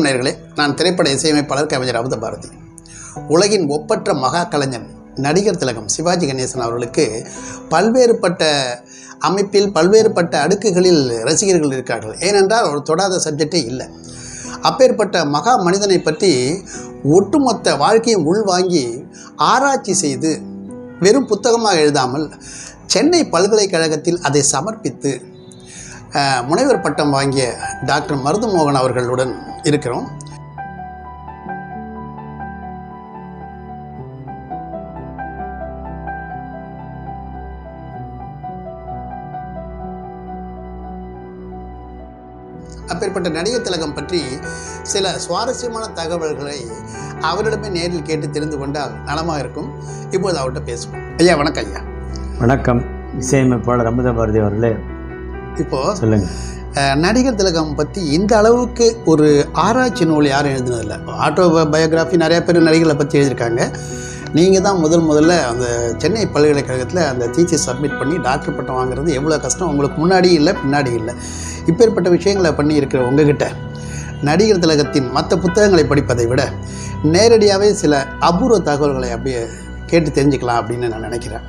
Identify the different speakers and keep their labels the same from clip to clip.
Speaker 1: நேயர்களே நான் திரைப்பட இசையமைப்பாளர் கவிஞர் அமுத பாரதி உலகின் ஒப்பற்ற மகா கலைஞன் நடிகர் திலகம் சிவாஜி கணேசன் அவர்களுக்கு பல்வேறுபட்ட அமைப்பில் பல்வேறுபட்ட அடுக்குகளில் ரசிகர்கள் இருக்கார்கள் ஏனென்றால் அவர் தொடாத சப்ஜெக்டே இல்லை அப்பேற்பட்ட மகா மனிதனை பற்றி ஒட்டுமொத்த வாழ்க்கையும் உள்வாங்கி ஆராய்ச்சி செய்து வெறும் புத்தகமாக எழுதாமல் சென்னை பல்கலைக்கழகத்தில் அதை சமர்ப்பித்து அஹ், முனைவர் பட்டம் வாங்கிய டாக்டர் மருதுமோகன் அவர்களுடன் இருக்கிறோம் அப்பேற்பட்ட நடிகர் திலகம் பற்றி சில சுவாரஸ்யமான தகவல்களை அவரிடமே நேரில் கேட்டு தெரிந்து கொண்டால் நலமாக இருக்கும் இப்போது அவர்கிட்ட பேசுவோம் ஐயா வணக்கம் ஐயா
Speaker 2: வணக்கம் இசையமைப்பாளர் அமுத பாரதி அவர்களே
Speaker 1: இப்போது
Speaker 2: சொல்லுங்க
Speaker 1: அஹ், நடிகர் திலகம் பற்றி இந்த அளவுக்கு ஒரு ஆராய்ச்சி நூல் யாரும் எழுதினதில்லை ஆட்டோ பயோகிராஃபி நிறைய பேர் நடிகர்களை பற்றி எழுதியிருக்காங்க நீங்கள் தான் முதல் முதல்ல அந்த சென்னை பல்கலைக்கழகத்தில் அந்த தீசி சப்மிட் பண்ணி டாக்டர் பட்டம் வாங்குறது எவ்வளோ கஷ்டம் உங்களுக்கு முன்னாடி இல்லை பின்னாடி இல்லை இப்பேற்பட்ட விஷயங்களை பண்ணி இருக்கிற உங்ககிட்ட நடிகர் திலகத்தின் மற்ற புத்தகங்களை படிப்பதை விட நேரடியாகவே சில அபூர்வ தகவல்களை அப்படியே கேட்டு தெரிஞ்சுக்கலாம் அப்படின்னு நான் நினைக்கிறேன்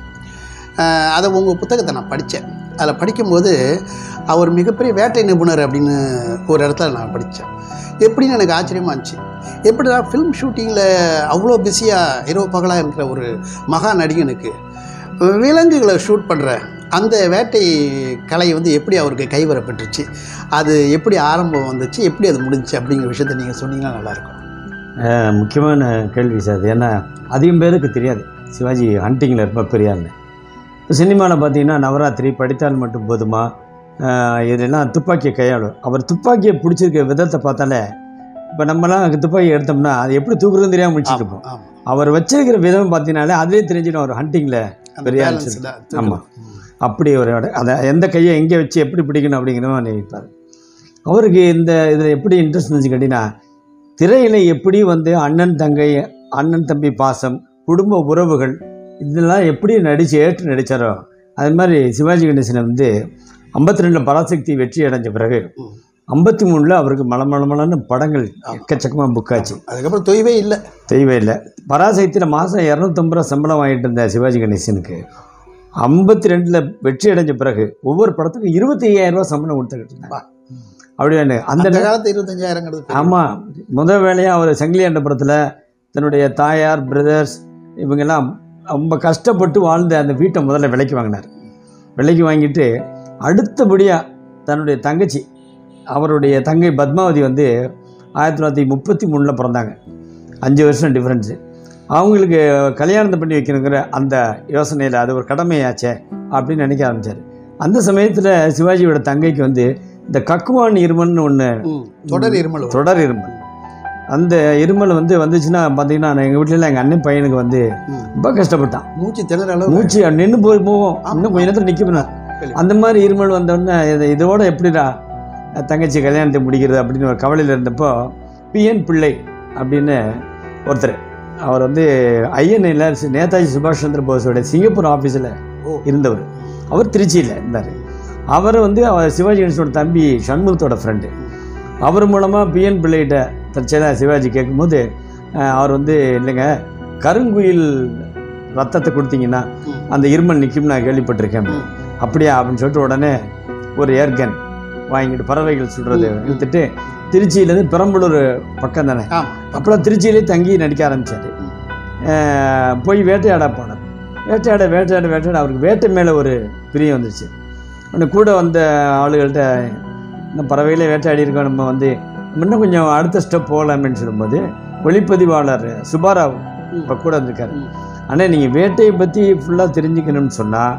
Speaker 1: அஹ் அதை உங்கள் புத்தகத்தை நான் படித்தேன் அதில் படிக்கும்போது அவர் மிகப்பெரிய வேட்டை நிபுணர் அப்படின்னு ஒரு இடத்துல நான் படித்தேன் எப்படின்னு எனக்கு ஆச்சரியமாக இருந்துச்சு எப்படிடா ஃபிலிம் ஷூட்டிங்கில் அவ்வளோ பிஸியாக இரவு பகலாக இருக்கிற ஒரு மகா நடிகனுக்கு விலங்குகளை ஷூட் பண்ணுற அந்த வேட்டை கலை வந்து எப்படி அவருக்கு கைவரப்பட்டுச்சு அது எப்படி ஆரம்பம் வந்துச்சு எப்படி அது முடிஞ்சுச்சு அப்படிங்கிற விஷயத்த நீங்கள் சொன்னீங்கன்னா நல்லாயிருக்கும்
Speaker 2: அஹ், முக்கியமான கேள்வி சார் அது ஏன்னா அதிகம் பேருக்கு தெரியாது சிவாஜி ஹண்டிங்கில் ரொம்ப பெரியார்னு இப்போ சினிமாவில் பார்த்தீங்கன்னா நவராத்திரி படித்தால் மட்டும் போதுமா அஹ், இதெல்லாம் துப்பாக்கியை கையாளும் அவர் துப்பாக்கியை பிடிச்சிருக்க விதத்தை பார்த்தாலே இப்போ நம்மலாம் துப்பாக்கி எடுத்தோம்னா அது எப்படி தூக்குறதுன்னு தெரியாமல் முடிச்சுட்டு இருப்போம்
Speaker 1: ஆமாம்
Speaker 2: அவர் வச்சிருக்கிற விதம் பார்த்தீங்கனாலே அதுலேயே தெரிஞ்சிடும் அவர் ஹண்டிங்கில்
Speaker 1: அந்த
Speaker 2: பெரிய ஆள்
Speaker 1: balance
Speaker 2: சரி.
Speaker 1: தான்
Speaker 2: ஆமாம் அப்படி ஒரு இடம் அதை எந்த கையை எங்கே வச்சு எப்படி பிடிக்கணும் அப்படிங்கிறத நினைப்பார் அவருக்கு இந்த இதில் எப்படி இன்ட்ரெஸ்ட் இருந்துச்சு கேட்டிங்கன்னா திரையில எப்படி வந்து அண்ணன் தங்கை அண்ணன் தம்பி பாசம் குடும்ப உறவுகள் இதெல்லாம் எப்படி நடித்து ஏற்று நடித்தாரோ அது மாதிரி சிவாஜி கணேசனை வந்து ஐம்பத்தி ரெண்டில் பராசக்தி வெற்றி அடைஞ்ச பிறகு
Speaker 1: ம்.
Speaker 2: ஐம்பத்தி மூணில் அவருக்கு மலமளமலன்னு படங்கள் எக்கச்சக்கமாக புக்காச்சு
Speaker 1: அதுக்கப்புறம் தொய்வே இல்லை
Speaker 2: தெய்வம் இல்லை பராசக்தியில் மாதம் இரநூத்தம்பது ரூபா சம்பளம் வாங்கிட்டு இருந்த சிவாஜி கணேசனுக்கு ஐம்பத்தி ரெண்டில் வெற்றி அடைஞ்ச பிறகு ஒவ்வொரு படத்துக்கும் இருபத்தி ஐயாயிரம் ரூபாய் சம்பளம் கொடுத்துக்கிட்டு இருந்தாங்க அப்படியே அந்த
Speaker 1: அந்த காலத்து இருபத்தஞ்சாயிரங்கிறது பெரிய
Speaker 2: ஆமாம் முதல் வேலையாக அவர் சங்கிலியாண்ட படத்தில் தன்னுடைய தாயார் பிரதர்ஸ் இவங்கெல்லாம் ரொம்ப கஷ்டப்பட்டு வாழ்ந்த அந்த வீட்டை முதல்ல விலைக்கு வாங்கினார் விலைக்கு வாங்கிட்டு அடுத்தபடியாக தன்னுடைய தங்கச்சி அவருடைய தங்கை பத்மாவதி வந்து ஆயிரத்தி தொள்ளாயிரத்தி முப்பத்தி மூணில் பிறந்தாங்க அஞ்சு வருஷம் டிஃப்ரென்ஸு அவங்களுக்கு கல்யாணத்தை பண்ணி வைக்கணுங்கிற அந்த யோசனையில் அது ஒரு கடமையாச்சே அப்படின்னு நினைக்க ஆரம்பித்தார் அந்த சமயத்தில் சிவாஜியோட தங்கைக்கு வந்து இந்த கக்குவான் இருமல்னு ஒன்று
Speaker 1: ம், தொடர் இருமல் வரும்.
Speaker 2: தொடர் இருமல் அந்த இருமல் வந்து வந்துச்சுன்னா பார்த்தீங்கன்னா எங்கள் வீட்டிலலாம் எங்கள் அண்ணன் பையனுக்கு வந்து
Speaker 1: ம்.
Speaker 2: ரொம்ப கஷ்டப்பட்டான்
Speaker 1: மூச்சு திணற அளவு
Speaker 2: மூச்சு நின்று போய் போவோம் இன்னும் கொஞ்ச நேரத்தில் நிற்க அந்த மாதிரி இருமல் வந்தோடனே இது இதோட எப்படிடா தங்கச்சி கல்யாணத்தை முடிக்கிறது அப்படின்னு ஒரு கவலையில் இருந்தப்போ பிஎன் பிள்ளை அப்படின்னு ஒருத்தர் அவர் வந்து ஐஎன்ஐல நேதாஜி சுபாஷ் சந்திர போஸோட சிங்கப்பூர் ஆஃபீஸில்
Speaker 1: ஓ.
Speaker 2: இருந்தவர் அவர் திருச்சியில் இருந்தார் அவர் வந்து அவர் சிவாஜி கணேசனோட தம்பி சண்முகத்தோட ஃப்ரெண்டு அவர் மூலமாக பிஎன் பிள்ளைகிட்ட தற்செயலாக சிவாஜி கேட்கும்போது அஹ், அவர் வந்து இல்லைங்க கருங்குயில் ரத்தத்தை கொடுத்தீங்கன்னா
Speaker 1: ம்.
Speaker 2: அந்த இருமல் நிற்கும் நான் கேள்விப்பட்டிருக்கேன்
Speaker 1: ம்.
Speaker 2: அப்படியா அப்படின்னு சொல்லிட்டு உடனே ஒரு ஏர்கன் வாங்கிட்டு பறவைகள் சுடுறது
Speaker 1: ம்.
Speaker 2: எடுத்துட்டு திருச்சியிலேருந்து பெரம்பலூர் பக்கம் தானே
Speaker 1: ஆமா
Speaker 2: அப்போலாம் திருச்சியிலே தங்கி நடிக்க ஆரம்பித்தார் போய் வேட்டையாட போனார் வேட்டையாட வேட்டையாட வேட்டையாட அவருக்கு வேட்டை மேலே ஒரு பிரியம் வந்துருச்சு அந்த கூட வந்த ஆளுகள்கிட்ட இந்த பறவைகளே வேட்டையாடி இருக்கோம் நம்ம வந்து இன்னும் கொஞ்சம் அடுத்த ஸ்டெப் போகலாமேன்னு சொல்லும்போது ஒளிப்பதிவாளர் சுபாராவ்
Speaker 1: ம்.
Speaker 2: இப்போ கூட இருந்திருக்காரு
Speaker 1: ம்.
Speaker 2: ஆனால் நீங்கள் வேட்டையை பற்றி ஃபுல்லாக தெரிஞ்சுக்கணும்னு சொன்னால்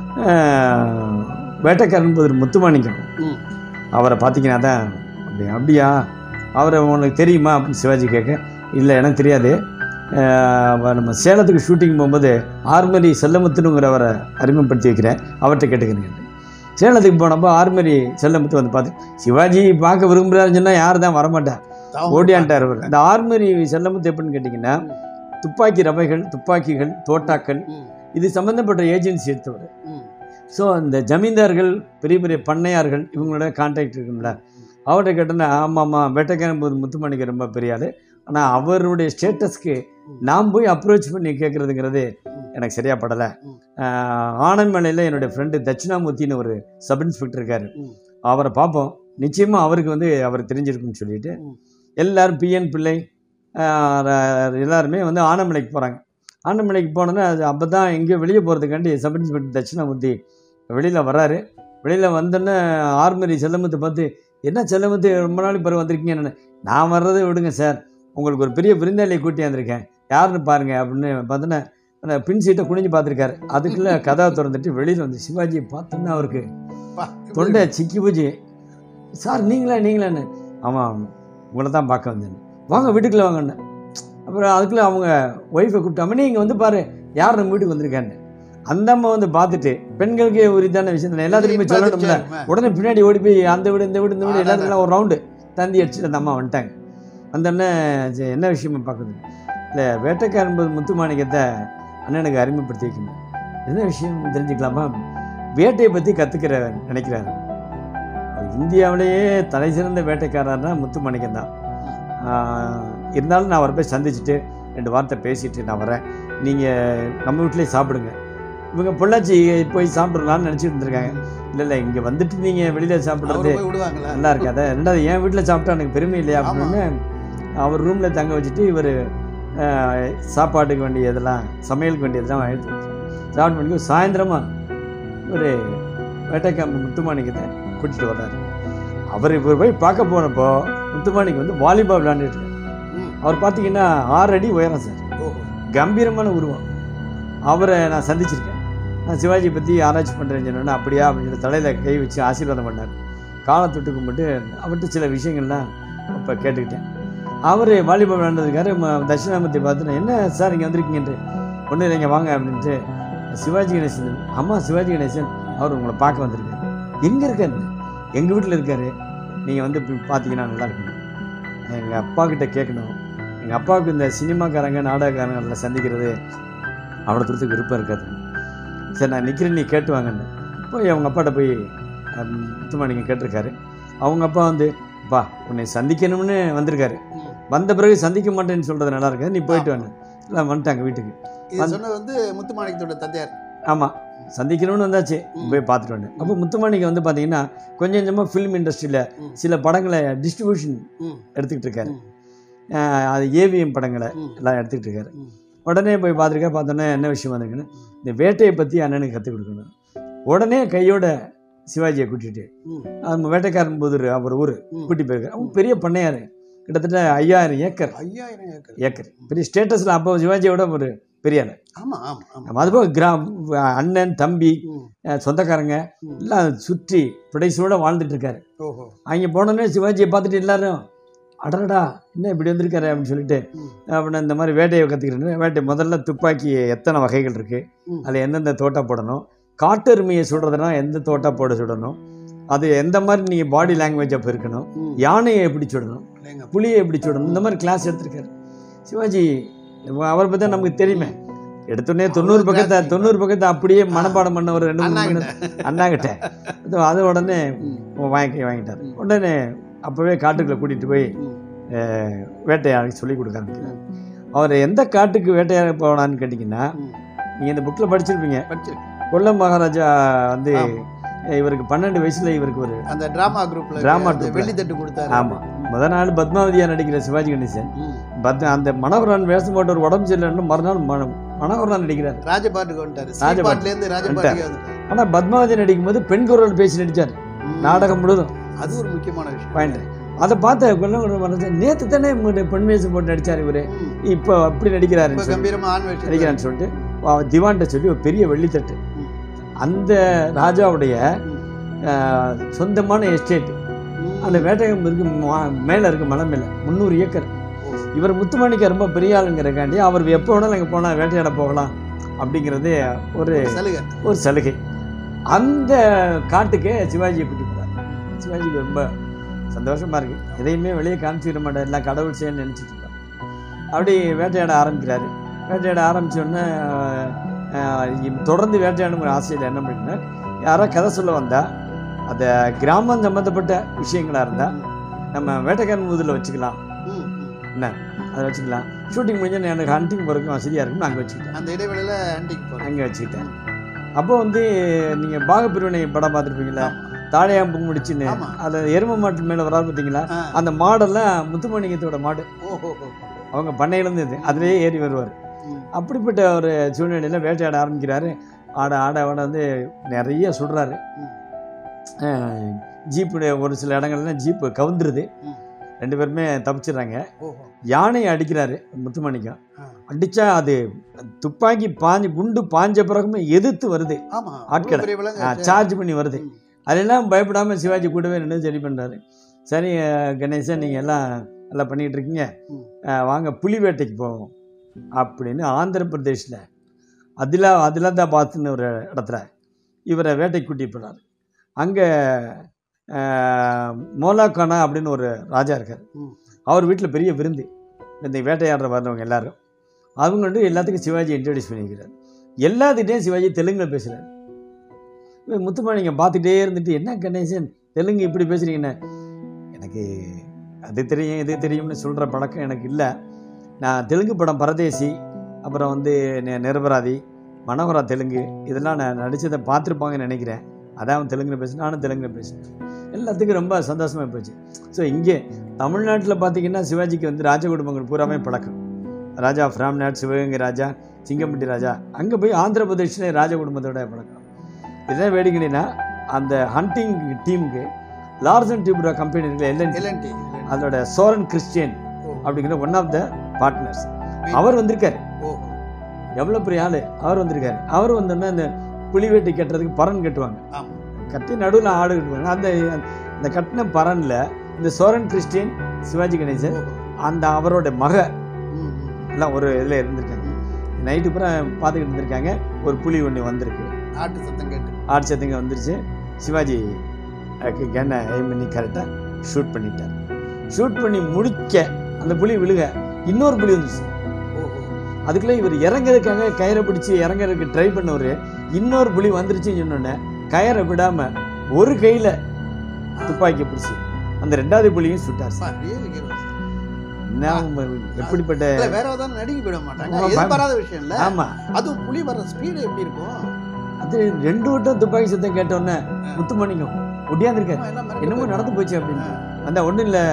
Speaker 2: வேட்டைக்காரன் ஒரு முத்துமாணிக்கம்
Speaker 1: ம்.
Speaker 2: அவரை பார்த்தீங்கன்னா தான் அப்படி அப்படியா அவரை உனக்கு தெரியுமா அப்படின்னு சிவாஜி கேட்க இல்லை எனக்கு தெரியாது அஹ், அவ நம்ம சேலத்துக்கு ஷூட்டிங் போகும்போது ஆர்மரி செல்லமுத்துனுங்கிறவரை அறிமுகப்படுத்தி வைக்கிறேன் அவர்கிட்ட கேட்டுக்கிறேன் சேலத்துக்கு போனப்போ ஆர்மரி செல்லமுத்து வந்து பார்த்து சிவாஜி பார்க்க விரும்புகிறாருன்னு சொன்னால் யார் தான் வரமாட்டார்
Speaker 1: தாவம்
Speaker 2: ஓடியான்ட்டார் அவர் அந்த ஆர்மரி செல்லமுத்து எப்படின்னு கேட்டிங்கன்னா துப்பாக்கி ரவைகள் துப்பாக்கிகள் தோட்டாக்கள்
Speaker 1: ம்.
Speaker 2: இது சம்மந்தப்பட்ட ஏஜென்சி எடுத்தவர்
Speaker 1: ம்.
Speaker 2: ஸோ அந்த ஜமீன்தார்கள் பெரிய பெரிய பண்ணையார்கள் இவங்களோட கான்டாக்ட் இருக்குங்களா அவர்கிட்ட கேட்டேன்னா ஆமாம்மா வேட்டைக்காரன் போது முத்துமாணிக்க ரொம்ப பெரிய ஆள் ஆனால் அவருடைய ஸ்டேட்டஸ்க்கு நான் போய் அப்ரோச் பண்ணி கேட்குறதுங்கிறது எனக்கு சரியா படலை
Speaker 1: ம்.
Speaker 2: ஆனந்த்மலையில் என்னுடைய ஃப்ரெண்டு தட்சிணாமூர்த்தின்னு ஒரு சப் இன்ஸ்பெக்டர் இருக்கார்
Speaker 1: ம்.
Speaker 2: அவரை பார்ப்போம் நிச்சயமாக அவருக்கு வந்து அவர் தெரிஞ்சிருக்குன்னு சொல்லிட்டு
Speaker 1: ம்.
Speaker 2: எல்லாரும் பிஎன் பிள்ளை ஆஹ் ர- எல்லாருமே வந்து ஆனமலைக்கு போகிறாங்க ஆனமலைக்கு போனோன்னா அது அப்போ தான் எங்கேயோ வெளியே போகிறதுக்காண்டி சப் இன்ஸ்பெக்டர் தட்சிணாமூர்த்தி வெளியில் வராரு வெளியில் வந்தோன்னே ஆர்மரி செல்லமுத்து பார்த்து என்ன செல்லமுத்து ரொம்ப நாளைக்கு பிறகு வந்திருக்கீங்க என்ன நான் வர்றதை விடுங்க சார் உங்களுக்கு ஒரு பெரிய விருந்தாளியை கூட்டி வந்திருக்கேன் யாருன்னு பாருங்க அப்படின்னு பார்த்தோன்னே அந்த பின் சீட்டை குனிஞ்சு பார்த்துருக்காரு அதுக்குள்ளே கதவை திறந்துட்டு வெளியில் வந்து சிவாஜியை பார்த்தோன்னா அவருக்கு
Speaker 1: பா,
Speaker 2: தொண்டை சிக்கி போச்சு சார் நீங்களா நீங்களான்னு ஆமாம் உங்களை தான் பார்க்க வந்தேன் வாங்க வீட்டுக்குள்ளே வாங்கன்னு அப்புறம் அதுக்குள்ளே அவங்க ஒய்ஃபை கூப்பிட்டாம நீ இங்கே வந்து பாரு யார் நம்ம வீட்டுக்கு வந்திருக்கான்னு அந்த அம்மா வந்து பார்த்துட்டு பெண்களுக்கே உரித்தான விஷயத்தில் எல்லாத்துக்குமே
Speaker 1: இப்ப அது
Speaker 2: சொல்லணும்ல
Speaker 1: சரி,
Speaker 2: உடனே பின்னாடி ஓடி போய் அந்த வீடு இந்த வீடு இந்த வீடு
Speaker 1: அதான்,
Speaker 2: எல்லாத்துக்கும் ஒரு ரவுண்டு தந்தி அடிச்சுட்டு அந்த அம்மா வந்துட்டாங்க அந்த அண்ணன் சரி, என்ன விஷயமா பார்க்குது இல்லை வேட்டைக்காரன் போது முத்துமாணிக்கத்தை அண்ணனுக்கு அறிமுகப்படுத்தி வைக்கணும் என்ன விஷயம் தெரிஞ்சுக்கலாமா வேட்டையை பற்றி கற்றுக்கிற நினைக்கிறாரு இந்தியாவிலேயே தலை சிறந்த வேட்டைக்காரர்னா முத்துமாணிக்கம் தான் இருந்தாலும் நான் அவரை போய் சந்திச்சுட்டு ரெண்டு வார்த்தை பேசிட்டு நான் வரேன் நீங்கள் நம்ம வீட்டிலேயே சாப்பிடுங்க இவங்க பொள்ளாச்சி போய் சாப்பிட்றலான்னு நினச்சிட்டு இருந்திருக்காங்க இல்லை இல்லை இங்கே வந்துட்டு நீங்கள் வெளியில்
Speaker 1: அவரை
Speaker 2: சாப்பிட்றது
Speaker 1: போய் விடுவாங்களா
Speaker 2: நல்லா இருக்காத ரெண்டாவது என் வீட்டில் சாப்பிட்டா எனக்கு பெருமை இல்லையா
Speaker 1: ஆமா.
Speaker 2: அப்படின்னு அவர் ரூமில் தங்க வச்சுட்டு இவர் சாப்பாட்டுக்கு வேண்டியதெல்லாம் சமையலுக்கு வேண்டியதெல்லாம் எடுத்து ஸ்டார்ட் பண்ணி சாயந்தரமாக ஒரு வேட்டைக்காம்பு முத்துமாணிக்கத்தை கூட்டிகிட்டு வர்றாரு அவர் இவர் போய் பார்க்க போனப்போ முத்துமாணிக்கு வந்து வாலிபால் விளையாண்டுட்டு இருக்காரு
Speaker 1: ம்.
Speaker 2: அவர் பார்த்தீங்கன்னா ஆறு அடி உயரம் சார்
Speaker 1: ஓஹோ
Speaker 2: கம்பீரமான உருவம் அவரை நான் சந்திச்சிருக்கேன் நான் சிவாஜி பற்றி ஆராய்ச்சி பண்ணுறேன்னு சொன்னோன்னே அப்படியா அப்படின்னு சொல்லி தலையில் கை வச்சு ஆசீர்வாதம் பண்ணார் காலை தொட்டு கும்பிட்டு அவர்கிட்ட சில விஷயங்கள்லாம் இப்போ கேட்டுக்கிட்டேன் அவர் வாலிபால் விளையாண்டதுக்காரு ம- தட்சிணாமூர்த்தி பார்த்து நான், என்ன சார் இங்கே வந்திருக்கீங்கன்ட்டு ஒன்றும் இல்லைங்க வாங்க அப்படின்ட்டு சிவாஜி கணேசன் அம்மா சிவாஜி கணேசன் அவர் உங்களை பார்க்க வந்திருக்காரு எங்கே இருக்காரு எங்கள் வீட்டில் இருக்காரு நீங்கள் வந்து இப்படி பார்த்தீங்கன்னா நல்லா இருக்கும் எங்கள் அப்பா கிட்ட கேட்கணும் எங்கள் அப்பாவுக்கு இந்த சினிமாக்காரங்க நாடகக்காரங்களை சந்திக்கிறது அவ்வளோ தூரத்துக்கு விருப்பம் இருக்காது சரி நான் நிற்கிறேன் நீ கேட்டு வாங்கன்னு போய் அவங்க அப்பாட்ட போய் முத்துமாணிங்க கேட்டிருக்காரு அவங்க அப்பா வந்து அப்பா உன்னை சந்திக்கணும்னு வந்திருக்காரு
Speaker 1: ம்.
Speaker 2: வந்த பிறகு சந்திக்க மாட்டேன்னு சொல்கிறது நல்லா இருக்காது நீ போயிட்டு வாங்க இல்லை வந்துட்டாங்க வீட்டுக்கு
Speaker 1: இது சொன்னது வந்து முத்துமாணிக்கத்தோட தந்தையார்
Speaker 2: ஆமாம் சந்திக்கணும்னு வந்தாச்சு
Speaker 1: ம்.
Speaker 2: போய் பார்த்துட்டு வந்தேன் அப்போ முத்துமாணிக்கு வந்து பார்த்தீங்கன்னா கொஞ்சம் கொஞ்சமாக ஃபிலிம் இண்டஸ்ட்ரியில்
Speaker 1: ம்.
Speaker 2: சில படங்களை டிஸ்ட்ரிபியூஷன்
Speaker 1: ம்.
Speaker 2: எடுத்துக்கிட்டு இருக்காரு
Speaker 1: ம்.
Speaker 2: அஹ் அது ஏவிஎம் படங்களை
Speaker 1: ம்.
Speaker 2: எல்லாம் எடுத்துக்கிட்டு இருக்காரு
Speaker 1: ம்.
Speaker 2: உடனே போய் பார்த்துருக்கேன் பார்த்தோன்னே என்ன விஷயம் வந்திருக்குன்னு இந்த வேட்டையை பற்றி அண்ணனுக்கு கற்றுக் கொடுக்கணும் உடனே கையோட சிவாஜியை கூட்டிட்டு
Speaker 1: ம்.
Speaker 2: அந்த வேட்டைக்காரன் புதூர் அவர் ஊர்
Speaker 1: ம்.
Speaker 2: கூட்டி போயிருக்காரு அவங்க பெரிய பண்ணையார் கிட்டத்தட்ட ஐயாயிரம் ஏக்கர்
Speaker 1: ஐயாயிரம் ஏக்கர்
Speaker 2: ஏக்கர் பெரிய ஸ்டேட்டஸில் அப்போ சிவாஜியோட ஒரு பெரிய ஆள்
Speaker 1: ஆமா ஆமா ஆமா
Speaker 2: நம்ம அதுபோக கிராம் அண்ணன் தம்பி
Speaker 1: ம்.
Speaker 2: அஹ் சொந்தக்காரங்க
Speaker 1: ம்.
Speaker 2: எல்லாம் சுற்றி பிடைசோட வாழ்ந்துட்டு இருக்காரு
Speaker 1: ஓஹோ
Speaker 2: அங்கே போனோன்னே சிவாஜியை பார்த்துட்டு எல்லாரும் அடடா என்ன இப்படி வந்திருக்காரு அப்படின்னு சொல்லிட்டு
Speaker 1: ம்.
Speaker 2: அப்படின்னு இந்த மாதிரி வேட்டையை கற்றுக்கிறேன் வேட்டை முதல்ல துப்பாக்கி எத்தனை வகைகள் இருக்குது
Speaker 1: ம்.
Speaker 2: அதில் எந்தெந்த தோட்டா போடணும் காட்டெருமையை சுடுறதுனா எந்த தோட்டா போட சுடணும் அது எந்த மாதிரி நீங்கள் பாடி லாங்குவேஜ் அப்போ இருக்கணும்
Speaker 1: ம்.
Speaker 2: யானையை எப்படி சுடணும்
Speaker 1: இல்லைங்க.
Speaker 2: புலியை எப்படி சுடணும் இந்த மாதிரி கிளாஸ் எடுத்திருக்காரு சிவாஜி அவரை பற்றி தான் நமக்கு தெரியுமே எடுத்தோடனே தொண்ணூறு பக்கத்தை
Speaker 1: class
Speaker 2: தொண்ணூறு பக்கத்தை அப்படியே மனப்பாடம் பண்ண ஒரு ரெண்டு மூணு
Speaker 1: அண்ணா
Speaker 2: மணி
Speaker 1: கிட்ட.
Speaker 2: அண்ணா கிட்ட அது- அது உடனே
Speaker 1: ம்.
Speaker 2: வாங்கி வாங்கிட்டார்
Speaker 1: ம்.
Speaker 2: உடனே அப்போவே காட்டுக்குள்ளே கூட்டிகிட்டு போய்
Speaker 1: ம்.
Speaker 2: வேட்டையாட சொல்லி கொடுக்க ஆரம்பிக்கிறார் அவர் எந்த காட்டுக்கு வேட்டையாட போனான்னு கேட்டிங்கன்னா
Speaker 1: ம்.
Speaker 2: நீங்கள் இந்த புக்கில் படிச்சிருப்பீங்க
Speaker 1: படிச்சிருக்கேன்.
Speaker 2: கொல்லம் மகாராஜா வந்து
Speaker 1: ஆமா.
Speaker 2: இவருக்கு பன்னெண்டு வயசில் இவருக்கு ஒரு
Speaker 1: அந்த டிராமா குரூப்ல
Speaker 2: Drama
Speaker 1: அந்த
Speaker 2: troupe.
Speaker 1: வெள்ளி தட்டு கொடுத்தாரு
Speaker 2: ஆமாம் முத நாள் பத்மாவதியா நடிக்கிற சிவாஜி கணேசன்
Speaker 1: ம்.
Speaker 2: பத் அந்த மனோகரன் வேஷம் போட்டு ஒரு உடம்பு சரியில்லைன்னு மறுநாள் மன மனோகரன் நடிக்கிறார்
Speaker 1: ராஜபாட்டுக்கு வந்துட்டாரு
Speaker 2: ராஜபாட்டு.
Speaker 1: ராஜபாட்டுல இருந்து ராஜபாட்டுக்கு வந்துட்டாரு
Speaker 2: ஆனால் பத்மாவதி நடிக்கும்போது பெண் குரல் பேசி நடித்தார்
Speaker 1: ம்.
Speaker 2: நாடகம் முழுதும்
Speaker 1: அது ஒரு முக்கியமான விஷயம்
Speaker 2: பாயிண்ட் அதை பார்த்த கொல்லம் நேற்று தானே உங்களுடைய பெண் வேஷம் போட்டு நடித்தார் இவர்
Speaker 1: ம்.
Speaker 2: இப்போ அப்படி
Speaker 1: இப்ப
Speaker 2: நடிக்கிறாருன்னு சொல்லி
Speaker 1: கம்பீரமா ஆண் வேஷம்
Speaker 2: நடிக்கிறான்னு சொல்லிட்டு அவன் திவான்கிட்ட சொல்லி ஒரு பெரிய வெள்ளித்தட்டு
Speaker 1: ம்.
Speaker 2: அந்த ராஜாவுடைய
Speaker 1: ம்.
Speaker 2: ஆஹ், சொந்தமான எஸ்டேட்
Speaker 1: ம்.
Speaker 2: அந்த வேட்டையம் இருக்கு மா- மேல இருக்கு மலை மேல முந்நூறு ஏக்கர்
Speaker 1: ஓ.
Speaker 2: இவர் முத்துமாணிக்க ரொம்ப பெரிய ஆளுங்கிறக்காண்டி அவர் எப்போ வேணாலும் அங்கே போனால் வேட்டையாட போகலாம் அப்படிங்கிறது ஒரு
Speaker 1: சலுகை
Speaker 2: ஒரு சலுகை அந்த காட்டுக்கே சிவாஜியை கூட்டி போகிறார் சிவாஜிக்கு ரொம்ப சந்தோஷமா இருக்கு எதையுமே வெளியே காமிச்சிட மாட்டார் எல்லாம் கடவுள் செய்யன்னு நினச்சிட்டு இருப்பார் அப்படி வேட்டையாட ஆரம்பிக்கிறாரு வேட்டையாட ஆரம்பிச்ச உடனே ஆஹ், இ- தொடர்ந்து வேட்டையாடணுங்கிற ஆசையில் என்ன பண்ணினா யாரோ கதை சொல்ல வந்தா அந்த கிராமம் சம்மந்தப்பட்ட விஷயங்களா இருந்தா நம்ம வேட்டைக்காரன் முதுல வச்சுக்கலாம்
Speaker 1: ம், ம்.
Speaker 2: அதை வச்சுக்கலாம் ஷூட்டிங் முடிஞ்சா எனக்கு ஹண்டிங் போகிறதுக்கு வசதியாக இருக்கும்னு அங்கே வச்சுக்கிட்டேன்
Speaker 1: அந்த இடைவெளியில ஹண்டிங் போகிறேன்
Speaker 2: அங்கே வச்சுக்கிட்டேன் அப்போ வந்து நீங்கள் பாகப்பிரிவினை படம் பார்த்துருப்பீங்களா தாழையாம்பு முடிச்சுன்னு
Speaker 1: ஆமா.
Speaker 2: அதில் எரும மாட்டு மேலே வராது பார்த்தீங்களா
Speaker 1: ஆ.
Speaker 2: அந்த மாடெல்லாம் முத்துமணியத்தோட மாடு
Speaker 1: ஓஹோ
Speaker 2: அவங்க பண்ணையிலேருந்து இது அதுலேயே ஏறி வருவார்
Speaker 1: ம்.
Speaker 2: அப்படிப்பட்ட ஒரு சூழ்நிலையில் வேட்டையாட ஆரம்பிக்கிறாரு ஆட ஆட ஆட வந்து நிறைய சுடுறாரு
Speaker 1: ம்.
Speaker 2: ஜீப்பு ஒரு சில இடங்கள்லாம் ஜீப்பு கவுந்துருது
Speaker 1: ம்.
Speaker 2: ரெண்டு பேருமே தப்பிச்சிடுறாங்க
Speaker 1: ஓஹோ
Speaker 2: யானையை அடிக்கிறாரு முத்துமணிக்கம்
Speaker 1: ஆ.
Speaker 2: அடித்தா அது துப்பாக்கி பாஞ்சு குண்டு பாஞ்ச பிறகுமே எதிர்த்து வருது
Speaker 1: ஆமா
Speaker 2: ஆட்களை.
Speaker 1: அவ்வளவு பெரிய விலங்கு ஆச்சே.
Speaker 2: சார்ஜ் பண்ணி வருது
Speaker 1: ம்.
Speaker 2: அதெல்லாம் பயப்படாமல் சிவாஜி கூடவே நின்று சரி பண்ணுறாரு சரி அஹ், கணேசன் நீங்கள் எல்லாம் நல்லா பண்ணிகிட்டு இருக்கீங்க
Speaker 1: ம்.
Speaker 2: அஹ், வாங்க புலி வேட்டைக்கு போவோம் அப்படின்னு ஆந்திர பிரதேஷில் அதிலா அதிலாதாபாத்னு ஒரு இடத்துல இவரை வேட்டைக்கு கூட்டிட்டு போகிறார் அங்கே மோலாக்கானா அப்படின்னு ஒரு ராஜா இருக்கார்
Speaker 1: ம்.
Speaker 2: அவர் வீட்டில் பெரிய விருந்து இந்த வேட்டையாடுற வர்றவங்க எல்லாரும் அவங்க வந்து எல்லாத்துக்கும் சிவாஜி இன்ட்ரடியூஸ் பண்ணிக்கிறார் எல்லாத்துக்கிட்டையும் சிவாஜி தெலுங்கில் பேசுகிறார் முத்துமாணிங்க பார்த்துட்டே இருந்துட்டு என்ன கணேசன் தெலுங்கு இப்படி பேசுகிறீங்கன்னு எனக்கு அது தெரியும் இது தெரியும்னு சொல்கிற பழக்கம் எனக்கு இல்லை நான் தெலுங்கு படம் பரதேசி அப்புறம் வந்து நெ- நிரபராதி மனோகரா தெலுங்கு இதெல்லாம் நான் நடித்ததை பார்த்துருப்பாங்கன்னு நினைக்கிறேன் அதான் அவன் தெலுங்குல பேசுனேன் நானும் தெலுங்குல பேசுனேன் எல்லாத்துக்கும் ரொம்ப சந்தோஷமாக போச்சு ஸோ இங்கே தமிழ்நாட்டில் பார்த்தீங்கன்னா சிவாஜிக்கு வந்து ராஜ குடும்பங்கள் பூராமே பழக்கம் ராஜா ஆஃப் ராம்நாத் சிவகங்கை ராஜா சிங்கம்பட்டி ராஜா அங்கே போய் ஆந்திர பிரதேஷில் ராஜ குடும்பத்தோட பழக்கம் இதுதான் வேடிக்கைனா அந்த ஹண்டிங் டீமுக்கு லார்சன் டியூப்ரா கம்பெனி இருக்குல்ல எல்என்
Speaker 1: LNT.
Speaker 2: அதோட சோரன் கிறிஸ்டியன்
Speaker 1: ஓ.
Speaker 2: அப்படிங்கிற ஒன் ஆஃப் த பார்ட்னர்ஸ் அவர் வந்திருக்காரு
Speaker 1: ஓஹோ
Speaker 2: எவ்வளோ பெரிய ஆள் அவர் வந்திருக்காரு அவர் வந்தோடனே அந்த புலி வேட்டி கட்டுறதுக்கு பரன் கட்டுவாங்க
Speaker 1: ஆமா
Speaker 2: கட்டி நடுவில் ஆடு கட்டுவாங்க அந்த அந்த கட்டின பரனில் இந்த சோரன் கிறிஸ்டியன் சிவாஜி கணேசன்
Speaker 1: ஓஹோ.
Speaker 2: அந்த அவரோட மக
Speaker 1: ம், ம்.
Speaker 2: எல்லாம் ஒரு இதில் இருந்திருக்காங்க நைட்டு பூரா பார்த்துக்கிட்டு இருந்திருக்காங்க ஒரு புலி ஒன்று வந்திருக்கு
Speaker 1: ஆட்டு சத்தம் கேட்டு
Speaker 2: ஆட் சத்துங்க வந்துருச்சு சிவாஜி கண்ணை எய்ம் பண்ணி கரெக்டாக ஷூட் பண்ணிட்டார் ஷூட் பண்ணி முடிக்க அந்த புலி விழுக இன்னொரு புலி வந்துருச்சு
Speaker 1: ஓஹோ
Speaker 2: அதுக்குள்ளே இவர் இறங்குறதுக்காக கயிறை பிடிச்சி இறங்குறதுக்கு ட்ரை பண்ணவர் இன்னொரு புலி வந்துருச்சுன்னு சொன்னோன்னே கயரை விடாமல் ஒரு கையில் துப்பாக்கி பிடிச்சி அந்த ரெண்டாவது புலியும் சுட்டார் சார்
Speaker 1: ரியல் ஹீரோஸ்
Speaker 2: என்ன எப்படிப்பட்ட
Speaker 1: இல்ல வேற ஏதாவது நடிக்க விட மாட்டாங்க
Speaker 2: ஆமா,
Speaker 1: எதிர்பாராத விஷயம் இல்ல
Speaker 2: ஆமாம்
Speaker 1: அதுவும் புலி வர்ற ஸ்பீடு எப்படி இருக்கும்
Speaker 2: அது ரெண்டு வட்டம் துப்பாக்கி சத்தம் கேட்டோன்னே முத்துமணிக்கும் ஒடியாந்துருக்காரு
Speaker 1: ஆமா, எல்லாம் மிரண்டு
Speaker 2: என்னமோ
Speaker 1: போயிடும்.
Speaker 2: நடந்து போச்சு அப்படின்னு அந்த ஒன்றும் இல்லை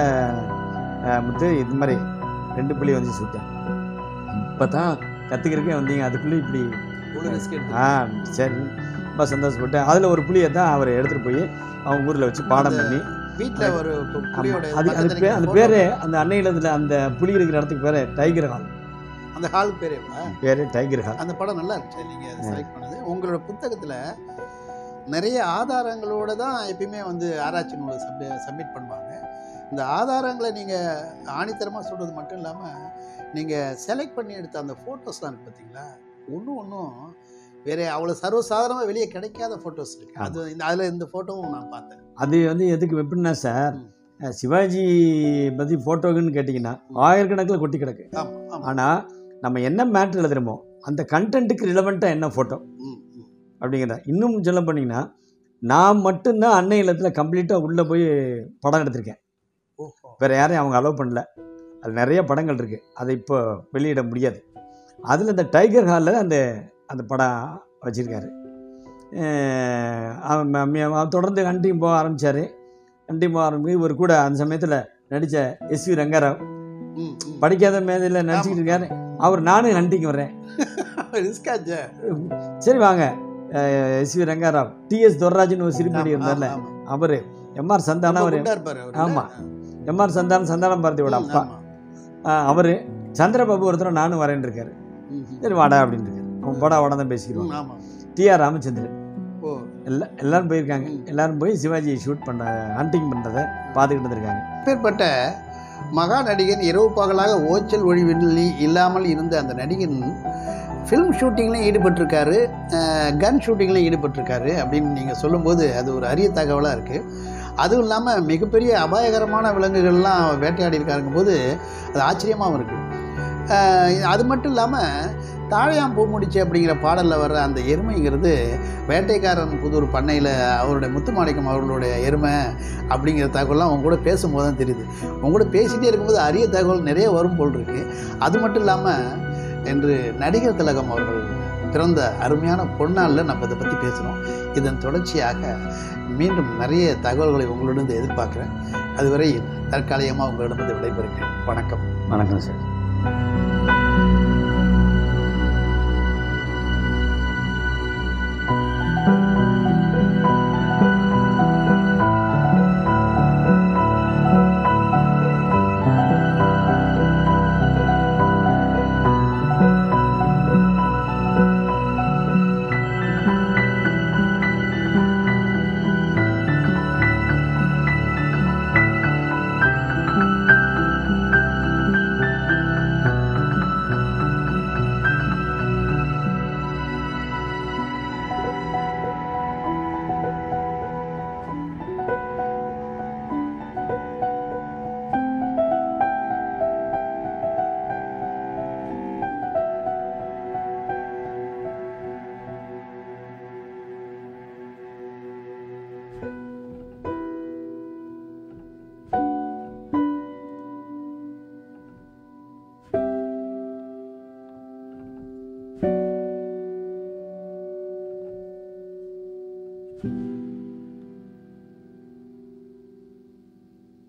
Speaker 2: முத்து இது மாதிரி ரெண்டு புள்ளி வந்து சுட்டேன் இப்போ தான் கற்றுக்கிறக்கே வந்தீங்க அதுக்குள்ளே இப்படி
Speaker 1: இவ்வளவு risk எடுத்து.
Speaker 2: ஆ சரி ரொம்ப சந்தோஷப்பட்டேன் அதில் ஒரு புளியை தான் அவர் எடுத்துகிட்டு போய் அவங்க ஊரில் வச்சு பாடம் பண்ணி
Speaker 1: வீட்ல ஒரு பு-
Speaker 2: ஆமா.
Speaker 1: புலியோட
Speaker 2: அது அது
Speaker 1: பக்கத்துல
Speaker 2: பே- அந்த
Speaker 1: நிக்கிற
Speaker 2: பேர் அந்த அன்னையிலத்தில் அந்த புலி இருக்கிற இடத்துக்கு பேர் டைகர் ஹால்
Speaker 1: photo. அந்த ஹால் பேரேவா
Speaker 2: பேர் டைகர் ஹால்
Speaker 1: அந்த படம் நல்லா இருந்துச்சு நீங்க அதை செலக்ட் பண்ணது உங்களோட புத்தகத்துல நிறைய ஆதாரங்களோட தான் எப்பயுமே வந்து ஆராய்ச்சி நூலை சப்மி சப்மிட் பண்ணுவாங்க இந்த ஆதாரங்களை நீங்க ஆணித்தரமா சொல்றது மட்டும் இல்லாம நீங்க செலக்ட் பண்ணி எடுத்த அந்த ஃபோட்டோஸ்லாம் இருக்கு பார்த்தீங்களா ஒன்றும் ஒன்றும் வேற அவ்வளோ சர்வசாதாரணமாக வெளியே கிடைக்காத ஃபோட்டோஸ் இருக்கு அது இந்த அதில் இந்த ஃபோட்டோவும் நான் பார்த்தேன்
Speaker 2: அது வந்து எதுக்கு எப்படின்னா சார்
Speaker 1: ம்.
Speaker 2: அஹ், சிவாஜி பற்றி ஃபோட்டோக்குன்னு கேட்டிங்கன்னா ஆயிரக்கணக்கில் கொட்டி கிடக்கு
Speaker 1: ஆமாம் ஆமாம்
Speaker 2: ஆனால் நம்ம என்ன மேட்ரு எழுதுறோமோ அந்த கண்டென்ட்டுக்கு ரிலவெண்ட்டாக என்ன ஃபோட்டோ
Speaker 1: ம் ம்
Speaker 2: அப்படிங்கிறத இன்னும் சொல்ல போனீங்கன்னா நான் மட்டும்தான் அன்னை இல்லத்தில் கம்ப்ளீட்டாக உள்ளே போய் படம் எடுத்திருக்கேன்
Speaker 1: ஓஹோ
Speaker 2: வேறு யாரையும் அவங்க அலோவ் பண்ணல அது நிறைய படங்கள் இருக்குது அதை இப்போ வெளியிட முடியாது அதில் இந்த டைகர் ஹாலில் அந்த அந்த படம் வச்சுருக்காரு அவன் ம- ம- அவன் தொடர்ந்து ஹண்டிங் போக ஆரம்பித்தார் ஹண்டிங் போக ஆரம்பி இவர் கூட அந்த சமயத்தில் நடித்த எஸ்வி ரங்கராவ்
Speaker 1: ம் ம்
Speaker 2: படிக்காத மேதையில் நடிச்சிட்டு இருக்காரு அவர் நானும் ஹண்டிங் வர்றேன்
Speaker 1: ரிஸ்க் ஆச்சு
Speaker 2: சரி வாங்க எஸ்வி ரங்கராவ் டிஎஸ் துர்ராஜன் ஒரு சிறுபடி இருந்தார்ல
Speaker 1: ஆமா, ஆமா.
Speaker 2: அவர் எம்ஆர் சந்தானம்
Speaker 1: ரொம்ப
Speaker 2: அவர்
Speaker 1: குண்டா இருப்பாரு அவரு,
Speaker 2: ஆமா.
Speaker 1: இல்ல?
Speaker 2: எம்ஆர் சந்தானம் சந்தானம் பாரதியோட
Speaker 1: ம்,
Speaker 2: அப்பா
Speaker 1: ஆமா.
Speaker 2: அவர் சந்திரபாபு ஒருத்தர் நானும் வரேன் இருக்காரு
Speaker 1: ம், ம்.
Speaker 2: சரி வாடா அப்படின்னு இருக்காரு அவன் போடா வாடா தான் பேசிக்கிறோம்
Speaker 1: ம், ஆமா
Speaker 2: டிஆர் ராமச்சந்திரன்
Speaker 1: ஓ
Speaker 2: எல்லா எல்லாரும் போயிருக்காங்க
Speaker 1: ம்.
Speaker 2: எல்லாரும் போய் சிவாஜி ஷூட் பண்ண ஹண்டிங் பண்ணுறதை பார்த்துக்கிட்டு இருந்திருக்காங்க
Speaker 1: அப்பேற்பட்ட மகா நடிகன் இரவு பகலாக ஓச்சல் ஒழிவில்லி இல்லாமல் இருந்த அந்த நடிகன் ஃபிலிம் ஷூட்டிங்லையும் ஈடுபட்டிருக்காரு கன் ஷூட்டிங்லையும் ஈடுபட்டிருக்காரு அப்படின்னு நீங்கள் சொல்லும்போது அது ஒரு அரிய தகவலாக இருக்குது அதுவும் இல்லாமல் மிகப்பெரிய அபாயகரமான விலங்குகள்லாம் வேட்டையாடி இருக்காருங்க போது அது ஆச்சரியமாகவும் இருக்குது அது மட்டும் இல்லாமல் தாழையாம் பூ முடிச்சு அப்படிங்கிற பாடலில் வர்ற அந்த எருமைங்கிறது வேட்டைக்காரன் புதூர் பண்ணையில் அவருடைய முத்துமாணிக்கம் அவர்களுடைய எருமை அப்படிங்கிற தகவல்லாம் அவங்க கூட பேசும்போது தான் தெரியுது அவங்க கூட பேசிகிட்டே இருக்கும்போது அரிய தகவல் நிறைய வரும் போல் இருக்கு அது மட்டும் இல்லாமல் இன்று நடிகர் திலகம் அவர்கள் பிறந்த அருமையான பொன்னாளில் நம்ம இதை பற்றி பேசுகிறோம் இதன் தொடர்ச்சியாக மீண்டும் நிறைய தகவல்களை உங்களிடம் எதிர்பார்க்குறேன் அதுவரை தற்காலிகமாக உங்களிடம் விடைபெறுகிறேன் வணக்கம்
Speaker 2: வணக்கம் சார்